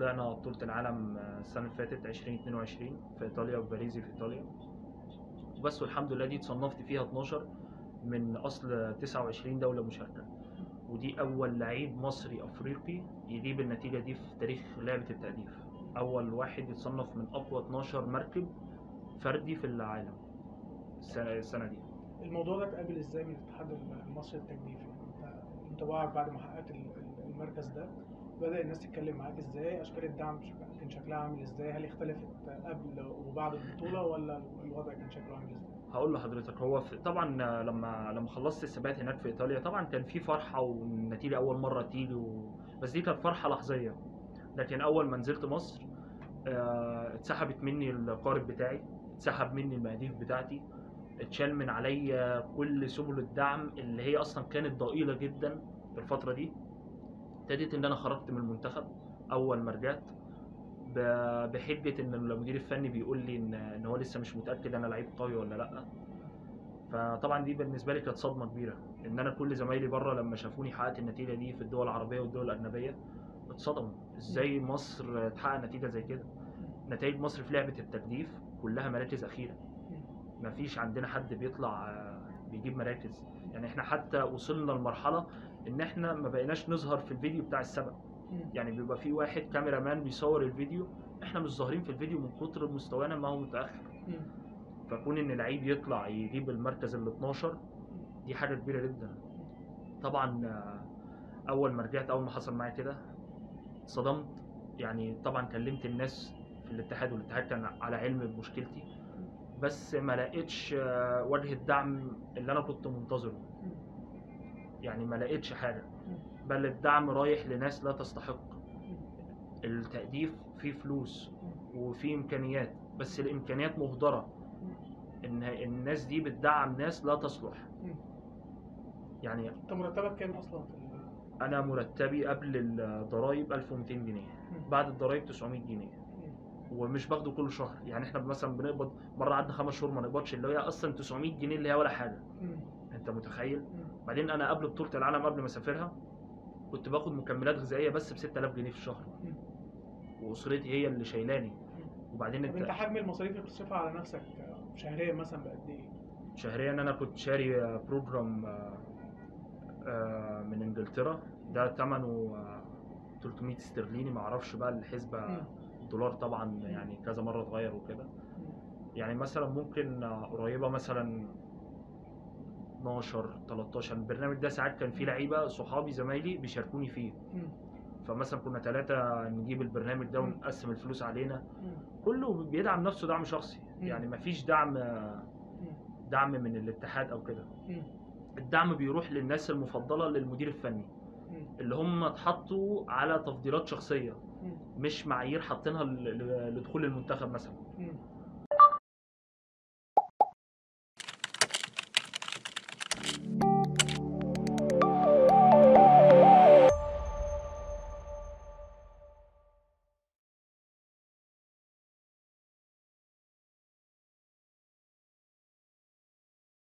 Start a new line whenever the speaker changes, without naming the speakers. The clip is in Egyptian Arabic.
طلعنا بطولة العالم السنة اللي فاتت 2022 في إيطاليا في باريزي في إيطاليا بس والحمد لله دي اتصنفت فيها 12 من أصل 29 دولة مشاركة ودي أول لعيب مصري أفريقي يجيب النتيجة دي في تاريخ لعبة التأديف أول واحد يتصنف من أقوى 12 مركب فردي في العالم السنة السنة دي
الموضوع ده اتقابل ازاي من الاتحاد المصري للتجديف يعني انت انت بقى بعد ما حققت ال- ال- المركز ده بدأ الناس تتكلم معاك ازاي اشكال الدعم شك- كان شكلها عامل ازاي هل اختلفت قبل وبعد البطولة ولا الوضع كان شكله عامل ازاي
هقول لحضرتك هو في طبعا لما لما خلصت السباقات هناك في ايطاليا طبعا كان في فرحه والنتيجه اول مره تيجي و... بس دي كانت فرحه لحظيه لكن اول ما نزلت مصر آه، اتسحبت مني القارب بتاعي اتسحب مني المهاديف بتاعتي اتشال من عليا كل سبل الدعم اللي هي اصلا كانت ضئيله جدا في الفتره دي ابتديت ان انا خرجت من المنتخب اول ما رجعت ب- بحجه ان المدير الفني بيقول لي ان ان هو لسه مش متاكد انا لعيب قوي ولا لا فطبعا دي بالنسبه لي كانت صدمه كبيره ان انا كل زمايلي بره لما شافوني حققت النتيجه دي في الدول العربيه والدول الاجنبيه اتصدموا ازاي مصر تحقق نتيجه زي كده نتائج مصر في لعبه التجديف كلها مراكز اخيره مفيش عندنا حد بيطلع آه، بيجيب مراكز يعني احنا حتى وصلنا لمرحله ان احنا ما بقيناش نظهر في الفيديو بتاع السبق يعني بيبقى في واحد كاميرا مان بيصور الفيديو احنا مش ظاهرين في الفيديو من كتر مستوانا ما هو متاخر فكون ان لعيب يطلع يجيب المركز ال 12 دي حاجه كبيره جدا طبعا آه، اول ما رجعت اول ما حصل معايا كده صدمت يعني طبعا كلمت الناس في الاتحاد والاتحاد كان على علم بمشكلتي بس ما لقيتش آه، وجه الدعم اللي انا كنت منتظره يعني ما لقيتش حاجه بل الدعم رايح لناس لا تستحق التأديف فيه فلوس وفيه إمكانيات بس الإمكانيات مهدرة إن الناس دي بتدعم ناس لا تصلح يعني
انت مرتبك كام اصلا في ال-
أنا مرتبي قبل الضرايب 1200 جنيه بعد الضرايب 900 جنيه ومش باخده كل شهر يعني احنا مثلا بنقبض مره قعدنا خمس شهور ما نقبضش اللي هي اصلا 900 جنيه اللي هي ولا حاجه انت متخيل بعدين انا قبل بطوله العالم قبل ما اسافرها كنت باخد مكملات غذائيه بس ب 6000 جنيه في الشهر واسرتي هي اللي شايلاني وبعدين
طب انت
انت
حجم المصاريف اللي بتصرفها على نفسك شهريا مثلا بقد ايه؟
شهريا انا كنت شاري بروجرام آه، آه، من انجلترا ده ثمنه آه، 300 استرليني ما اعرفش بقى الحسبه
مم.
الدولار طبعا يعني كذا مره اتغير وكده يعني مثلا ممكن آه، قريبه مثلا 12 13 البرنامج ده ساعات كان فيه لعيبه صحابي زمايلي بيشاركوني فيه فمثلا كنا ثلاثة نجيب البرنامج ده
مم.
ونقسم الفلوس علينا كله بيدعم نفسه دعم شخصي
مم.
يعني مفيش دعم دعم من الاتحاد او كده الدعم بيروح للناس المفضله للمدير الفني اللي هم اتحطوا على تفضيلات شخصيه مش معايير حاطينها ل- ل- لدخول المنتخب مثلا